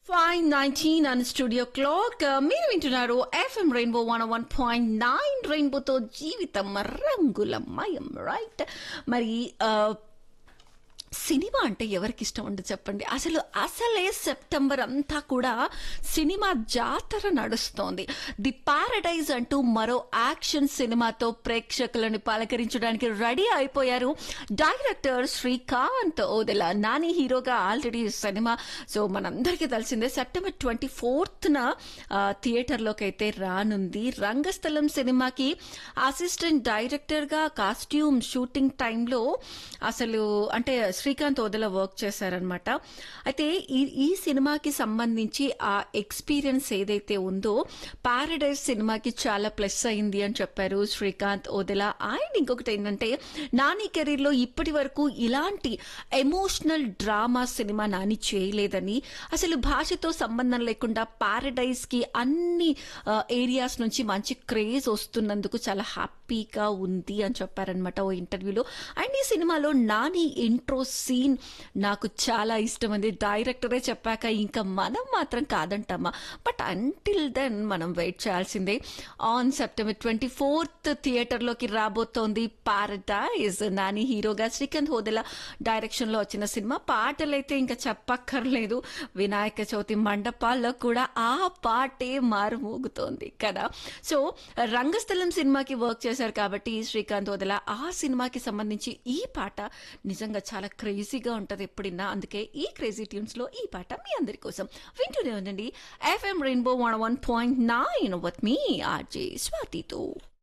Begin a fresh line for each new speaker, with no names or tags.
five nineteen and studio clock మీరు వింటున్నారు FM rainbow one one point nine రెయిన్బోతో జీవితం రంగులమయం రైట్ మరి ఆ, సినిమా అంటే ఎవరికి ఇష్టం ఉండదు చెప్పండి అసలు అసలే సెప్టెంబర్ అంతా కూడా సినిమా జాతర నడుస్తోంది ది పారడైజ్ అంటూ మరో యాక్షన్ సినిమాతో ప్రేక్షకులను పలకరించడానికి రెడీ అయిపోయారు డైరెక్టర్ శ్రీకాంత్ ఓదెల నాని హీరోగా ఆల్రెడీ సినిమా సో మనందరికీ తెలిసిందే సెప్టెంబర్ ట్వంటీ ఫోర్త్న థియేటర్లోకి అయితే రానుంది రంగస్థలం సినిమాకి అసిస్టెంట్ డైరెక్టర్గా కాస్ట్యూమ్ షూటింగ్ టైంలో అసలు అంటే శ్రీకాంత్ ఓదెల వర్క్ చేశారనమాట అయితే ఈ ఈ సినిమాకి సంబంధించి ఆ ఎక్స్పీరియన్స్ ఏదైతే ఉందో పారడైజ్ సినిమాకి చాలా ప్లస్ అయింది అని చెప్పారు శ్రీకాంత్ ఓదెల ఆయన ఇంకొకటి ఏంటంటే నాని కెరీర్లో ఇప్పటి వరకు ఇలాంటి ఎమోషనల్ డ్రామా సినిమా నాని చేయలేదని అసలు భాషతో సంబంధం లేకుండా పారడైజ్ కి అన్ని ఏరియాస్ నుంచి మంచి క్రేజ్ వస్తున్నందుకు చాలా హ్యాపీగా ఉంది అని చెప్పారనమాట ఓ ఇంటర్వ్యూలో అండ్ ఈ సినిమాలో నాని ఇంట్రో సీన్ నాకు చాలా ఇష్టం అంది డైరెక్టరే చెప్పాక ఇంకా మనం మాత్రం కాదంటామా బట్ అంటిల్ దెన్ మనం వెయిట్ చేయాల్సిందే ఆన్ సెప్టెంబర్ ట్వంటీ ఫోర్త్ థియేటర్లోకి రాబోతోంది పారడైజ్ నాని హీరోగా శ్రీకాంత్ హోదెల డైరెక్షన్లో వచ్చిన సినిమా పాటలైతే ఇంకా చెప్పక్కర్లేదు వినాయక చవితి మండపాల్లో కూడా ఆ పాటే మారుమోగుతోంది కదా సో రంగస్థలం సినిమాకి వర్క్ చేశారు కాబట్టి శ్రీకాంత్ వదల ఆ సినిమాకి సంబంధించి ఈ పాట నిజంగా చాలా క్రేజీగా ఉంటది ఎప్పుడిన్నా అందుకే ఈ క్రేజీ ట్యూన్స్ లో ఈ పాట మీ అందరి కోసం వింటూనే ఉండండి FM rainbow one one point nine with మీ ఆర్జే స్వాతితో